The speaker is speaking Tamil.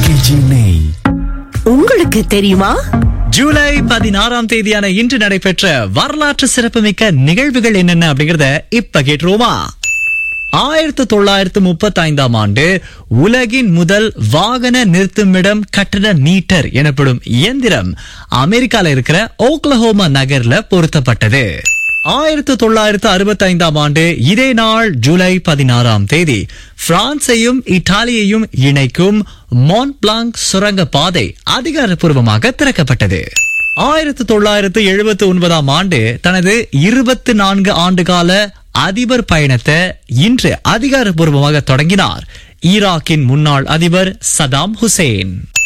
ஆர்கேஜி நெய் உங்களுக்கு தெரியுமா ஜூலை பதினாறாம் தேதியான இன்று நடைபெற்ற வரலாற்று சிறப்புமிக்க நிகழ்வுகள் என்னென்ன அப்படிங்கறத இப்ப கேட்டுருவோமா ஆயிரத்து தொள்ளாயிரத்து முப்பத்தி ஐந்தாம் ஆண்டு உலகின் முதல் வாகன நிறுத்துமிடம் கட்டட நீட்டர் எனப்படும் இயந்திரம் அமெரிக்கால இருக்கிற ஓக்லஹோமா நகர்ல பொருத்தப்பட்டது ஆயிரத்து தொள்ளாயிரத்து அறுபத்தி ஐந்தாம் ஆண்டு இதே நாள் ஜூலை பதினாறாம் தேதி பிரான்சையும் இத்தாலியையும் இணைக்கும் மான்ட் பிளாங்க் சுரங்க பாதை அதிகாரப்பூர்வமாக திறக்கப்பட்டது ஆயிரத்து தொள்ளாயிரத்து எழுபத்தி ஒன்பதாம் ஆண்டு தனது இருபத்தி நான்கு ஆண்டு கால அதிபர் பயணத்தை இன்று அதிகாரப்பூர்வமாக தொடங்கினார் ஈராக்கின் முன்னாள் அதிபர் சதாம் ஹுசேன்